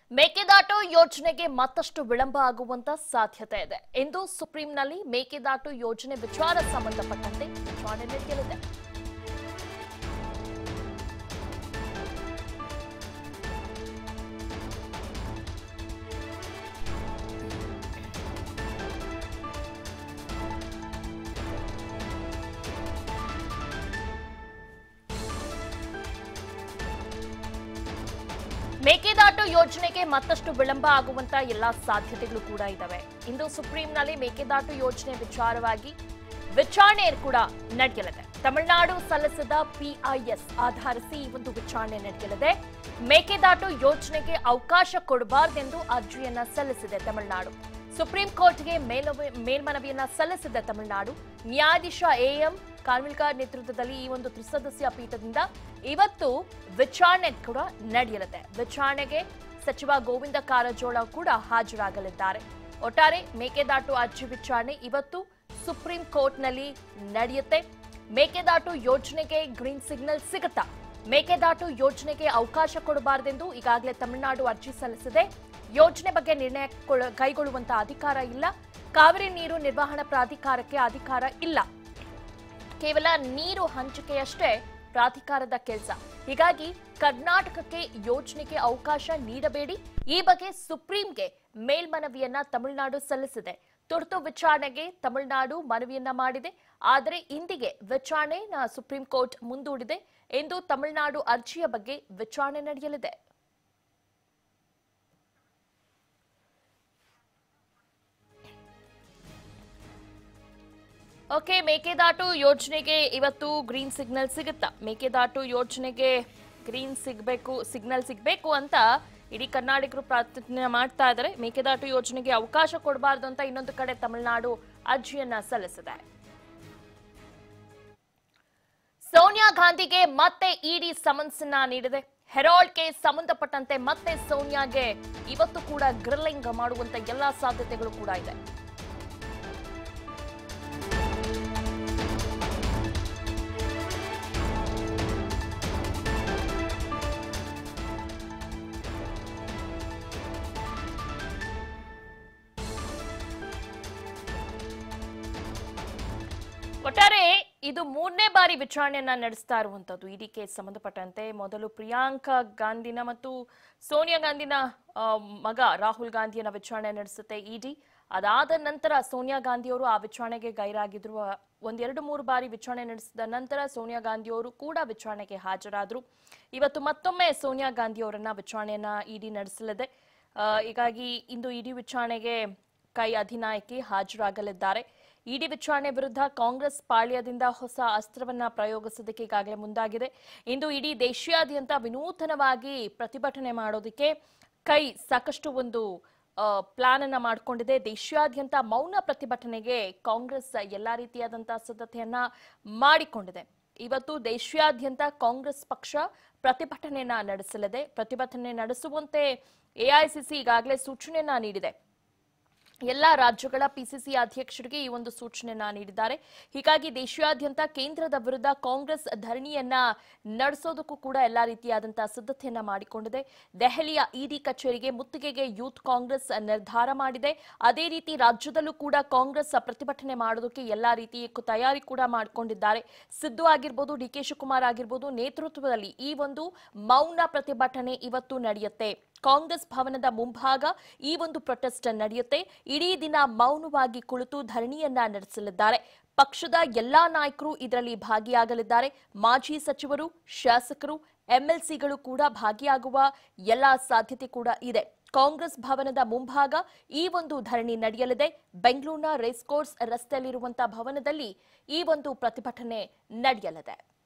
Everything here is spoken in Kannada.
ಮೇಕೆದಾಟು ಯೋಜನೆಗೆ ಮತ್ತಷ್ಟು ವಿಳಂಬ ಆಗುವಂತ ಸಾಧ್ಯತೆ ಇದೆ ಇಂದು ಸುಪ್ರೀಂನಲ್ಲಿ ಮೇಕೆದಾಟು ಯೋಜನೆ ವಿಚಾರ ಸಂಬಂಧಪಟ್ಟಂತೆ ವಿಚಾರಣೆ ನಡೆಯಲಿದೆ ಮೇಕೆದಾಟು ಯೋಜನೆಗೆ ಮತ್ತಷ್ಟು ವಿಳಂಬ ಆಗುವಂತ ಎಲ್ಲಾ ಸಾಧ್ಯತೆಗಳು ಕೂಡ ಇದಾವೆ ಇಂದು ಸುಪ್ರೀಂನಲ್ಲಿ ಮೇಕೆದಾಟು ಯೋಜನೆ ವಿಚಾರವಾಗಿ ವಿಚಾರಣೆ ಕೂಡ ನಡೆಯಲಿದೆ ತಮಿಳುನಾಡು ಸಲ್ಲಿಸಿದ ಪಿಐಎಸ್ ಆಧರಿಸಿ ಈ ಒಂದು ವಿಚಾರಣೆ ನಡೆಯಲಿದೆ ಮೇಕೆದಾಟು ಯೋಜನೆಗೆ ಅವಕಾಶ ಕೊಡಬಾರದೆಂದು ಅರ್ಜಿಯನ್ನ ಸಲ್ಲಿಸಿದೆ ತಮಿಳುನಾಡು ಸುಪ್ರೀಂ ಕೋರ್ಟ್ಗೆ ಮೇಲವ- ಮೇಲ್ಮನವಿಯನ್ನ ಸಲ್ಲಿಸಿದ ತಮಿಳುನಾಡು ನ್ಯಾಯಾಧೀಶ ಎಎಂ ಕಾನ್ವಿಲ್ಕರ್ ನೇತೃತ್ವದಲ್ಲಿ ಈ ಒಂದು ತ್ರಿಸದಸ್ಯ ಪೀಠದಿಂದ ಇವತ್ತು ವಿಚಾರಣೆ ಕೂಡ ನಡೆಯಲಿದೆ ವಿಚಾರಣೆಗೆ ಸಚಿವ ಗೋವಿಂದ ಕಾರಜೋಳ ಕೂಡ ಹಾಜರಾಗಲಿದ್ದಾರೆ ಒಟ್ಟಾರೆ ಮೇಕೆದಾಟು ಅರ್ಜಿ ವಿಚಾರಣೆ ಇವತ್ತು ಸುಪ್ರೀಂ ಕೋರ್ಟ್ನಲ್ಲಿ ನಡೆಯುತ್ತೆ ಮೇಕೆದಾಟು ಯೋಜನೆಗೆ ಗ್ರೀನ್ ಸಿಗ್ನಲ್ ಸಿಗುತ್ತಾ ಮೇಕೆದಾಟು ಯೋಜನೆಗೆ ಅವಕಾಶ ಕೊಡಬಾರದೆಂದು ಈಗಾಗಲೇ ತಮಿಳುನಾಡು ಅರ್ಜಿ ಸಲ್ಲಿಸಿದೆ ಯೋಜನೆ ಬಗ್ಗೆ ನಿರ್ಣಯ ಕೊಳ- ಕೈಗೊಳ್ಳುವಂತ ಅಧಿಕಾರ ಇಲ್ಲ ಕಾವೇರಿ ನೀರು ನಿರ್ವಹಣಾ ಪ್ರಾಧಿಕಾರಕ್ಕೆ ಅಧಿಕಾರ ಇಲ್ಲ ಕೇವಲ ನೀರು ಹಂಚಿಕೆಯಷ್ಟೇ ಪ್ರಾಧಿಕಾರದ ಕೆಲಸ ಹೀಗಾಗಿ ಕರ್ನಾಟಕಕ್ಕೆ ಯೋಜನೆಗೆ ಅವಕಾಶ ನೀಡಬೇಡಿ ಈ ಬಗ್ಗೆ ಸುಪ್ರೀಂಗೆ ಮೇಲ್ಮನವಿಯನ್ನ ತಮಿಳುನಾಡು ಸಲ್ಲಿಸಿದೆ ತುರ್ತು ವಿಚಾರಣೆಗೆ ತಮಿಳುನಾಡು ಮನವಿಯನ್ನ ಮಾಡಿದೆ ಆದರೆ ಇಂದಿಗೆ ವಿಚಾರಣೆನ ಸುಪ್ರೀಂ ಕೋರ್ಟ್ ಮುಂದೂಡಿದೆ ಎಂದು ತಮಿಳುನಾಡು ಅರ್ಜಿಯ ಬಗ್ಗೆ ವಿಚಾರಣೆ ನಡೆಯಲಿದೆ ಓಕೆ ಮೇಕೆದಾಟು ಯೋಜನೆಗೆ ಇವತ್ತು ಗ್ರೀನ್ ಸಿಗ್ನಲ್ ಸಿಗುತ್ತಾ ಮೇಕೆದಾಟು ಯೋಜನೆಗೆ ಗ್ರೀನ್ ಸಿಗಬೇಕು ಸಿಗ್ನಲ್ ಸಿಗಬೇಕು ಅಂತ ಇಡೀ ಕರ್ನಾಟಕರು ಪ್ರಾರ್ಥನೆ ಮಾಡ್ತಾ ಇದ್ದಾರೆ ಮೇಕೆದಾಟು ಯೋಜನೆಗೆ ಅವಕಾಶ ಕೊಡಬಾರ್ದು ಅಂತ ಇನ್ನೊಂದು ಕಡೆ ತಮಿಳುನಾಡು ಅರ್ಜಿಯನ್ನ ಸಲ್ಲಿಸಿದೆ ಸೋನಿಯಾ ಗಾಂಧಿಗೆ ಮತ್ತೆ ಇಡಿ ಸಮನ್ಸನ್ನ ನೀಡಿದೆ ಹೆರಾಲ್ಡ್ ಕೇಸ್ ಸಂಬಂಧಪಟ್ಟಂತೆ ಮತ್ತೆ ಸೋನಿಯಾಗೆ ಇವತ್ತು ಕೂಡ ಗ್ರಿಲ್ಲಿಂಗ್ ಮಾಡುವಂತ ಎಲ್ಲಾ ಸಾಧ್ಯತೆಗಳು ಕೂಡ ಇದೆ ಒಟ್ಟಾರೆ ಇದು ಮೂರನೇ ಬಾರಿ ವಿಚಾರಣೆಯನ್ನ ನಡೆಸ್ತಾ ಇರುವಂತದ್ದು ಇಡಿ ಕೇಸ್ ಸಂಬಂಧಪಟ್ಟಂತೆ ಮೊದಲು ಪ್ರಿಯಾಂಕಾ ಗಾಂಧಿನ ಮತ್ತು ಸೋನಿಯಾ ಗಾಂಧಿನ ಆ, ಮಗ ರಾಹುಲ್ ಗಾಂಧಿಯನ್ನ ವಿಚಾರಣೆ ನಡೆಸುತ್ತೆ ಇಡಿ ಅದಾದ ನಂತರ ಸೋನಿಯಾ ಗಾಂಧಿಯವರು ಆ ವಿಚಾರಣೆಗೆ ಗೈರಾಗಿದ್ರು ಆ, ಒಂದೆರಡು ಮೂರು ಬಾರಿ ವಿಚಾರಣೆ ನಡೆಸಿದ ನಂತರ ಸೋನಿಯಾ ಗಾಂಧಿಯವರು ಕೂಡ ವಿಚಾರಣೆಗೆ ಹಾಜರಾದ್ರು ಇವತ್ತು ಮತ್ತೊಮ್ಮೆ ಸೋನಿಯಾ ಗಾಂಧಿಯವರನ್ನ ವಿಚಾರಣೆಯನ್ನ ಇಡಿ ನಡೆಸಲಿದೆ ಆ, ಹೀಗಾಗಿ ಇಂದು ಇಡಿ ವಿಚಾರಣೆಗೆ ಕೈ ಅಧಿನಾಯಕಿ ಹಾಜರಾಗಲಿದ್ದಾರೆ ಇಡಿ ವಿಚಾರಣೆ ವಿರುದ್ಧ ಕಾಂಗ್ರೆಸ್ ಪಾಳ್ಯದಿಂದ ಹೊಸ ಅಸ್ತ್ರವನ್ನ ಪ್ರಯೋಗಿಸೋದಕ್ಕೆ ಈಗಾಗಲೇ ಮುಂದಾಗಿದೆ ಇಂದು ಇಡೀ ದೇಶಾದ್ಯಂತ ವಿನೂತನವಾಗಿ ಪ್ರತಿಭಟನೆ ಮಾಡೋದಕ್ಕೆ ಕೈ ಸಾಕಷ್ಟು ಒಂದು ಪ್ಲಾನ್ ಅನ್ನ ಮಾಡಿಕೊಂಡಿದೆ ದೇಶಾದ್ಯಂತ ಮೌನ ಪ್ರತಿಭಟನೆಗೆ ಕಾಂಗ್ರೆಸ್ ಎಲ್ಲಾ ರೀತಿಯಾದಂತಹ ಸಿದ್ಧತೆಯನ್ನ ಮಾಡಿಕೊಂಡಿದೆ ಇವತ್ತು ದೇಶಾದ್ಯಂತ ಕಾಂಗ್ರೆಸ್ ಪಕ್ಷ ಪ್ರತಿಭಟನೆಯನ್ನ ನಡೆಸಲಿದೆ ಪ್ರತಿಭಟನೆ ನಡೆಸುವಂತೆ ಎಐಸಿಸಿ ಈಗಾಗಲೇ ಸೂಚನೆಯನ್ನ ನೀಡಿದೆ ಎಲ್ಲಾ ರಾಜ್ಯಗಳ ಪಿಸಿಸಿ ಅಧ್ಯಕ್ಷರಿಗೆ ಈ ಒಂದು ಸೂಚನೆಯನ್ನ ನೀಡಿದ್ದಾರೆ ಹೀಗಾಗಿ ದೇಶಾದ್ಯಂತ ಕೇಂದ್ರದ ವಿರುದ್ಧ ಕಾಂಗ್ರೆಸ್ ಧರಣಿಯನ್ನ ನಡೆಸೋದಕ್ಕೂ ಕೂಡ ಎಲ್ಲಾ ರೀತಿಯಾದಂತಹ ಸಿದ್ಧತೆಯನ್ನ ಮಾಡಿಕೊಂಡಿದೆ ದೆಹಲಿಯ ಇಡಿ ಕಚೇರಿಗೆ ಮುತ್ತಿಗೆಗೆ ಯೂತ್ ಕಾಂಗ್ರೆಸ್ ನಿರ್ಧಾರ ಮಾಡಿದೆ ಅದೇ ರೀತಿ ರಾಜ್ಯದಲ್ಲೂ ಕೂಡ ಕಾಂಗ್ರೆಸ್ ಪ್ರತಿಭಟನೆ ಮಾಡೋದಕ್ಕೆ ಎಲ್ಲಾ ರೀತಿ ತಯಾರಿ ಕೂಡ ಮಾಡಿಕೊಂಡಿದ್ದಾರೆ ಸಿದ್ದು ಆಗಿರ್ಬೋದು ಡಿ ಕೆ ಶಿವಕುಮಾರ್ ಆಗಿರ್ಬೋದು ನೇತೃತ್ವದಲ್ಲಿ ಈ ಒಂದು ಮೌನ ಪ್ರತಿಭಟನೆ ಇವತ್ತು ನಡೆಯುತ್ತೆ ಕಾಂಗ್ರೆಸ್ ಭವನದ ಮುಂಭಾಗ ಈ ಒಂದು ಪ್ರೊಟೆಸ್ಟ್ ನಡೆಯುತ್ತೆ ಇಡೀ ದಿನ ಮೌನವಾಗಿ ಕುಳಿತು ಧರಣಿಯನ್ನ ನಡೆಸಲಿದ್ದಾರೆ ಪಕ್ಷದ ಎಲ್ಲಾ ನಾಯಕರು ಇದರಲ್ಲಿ ಭಾಗಿಯಾಗಲಿದ್ದಾರೆ ಮಾಜಿ ಸಚಿವರು ಶಾಸಕರು ಎಂಎಲ್ಸಿಗಳು ಕೂಡ ಭಾಗಿಯಾಗುವ ಎಲ್ಲಾ ಸಾಧ್ಯತೆ ಕೂಡ ಇದೆ ಕಾಂಗ್ರೆಸ್ ಭವನದ ಮುಂಭಾಗ ಈ ಒಂದು ಧರಣಿ ನಡೆಯಲಿದೆ ಬೆಂಗಳೂರಿನ ರೇಸ್ ಕೋರ್ಸ್ ರಸ್ತೆಯಲ್ಲಿರುವಂತಹ ಭವನದಲ್ಲಿ ಈ ಒಂದು ಪ್ರತಿಭಟನೆ ನಡೆಯಲಿದೆ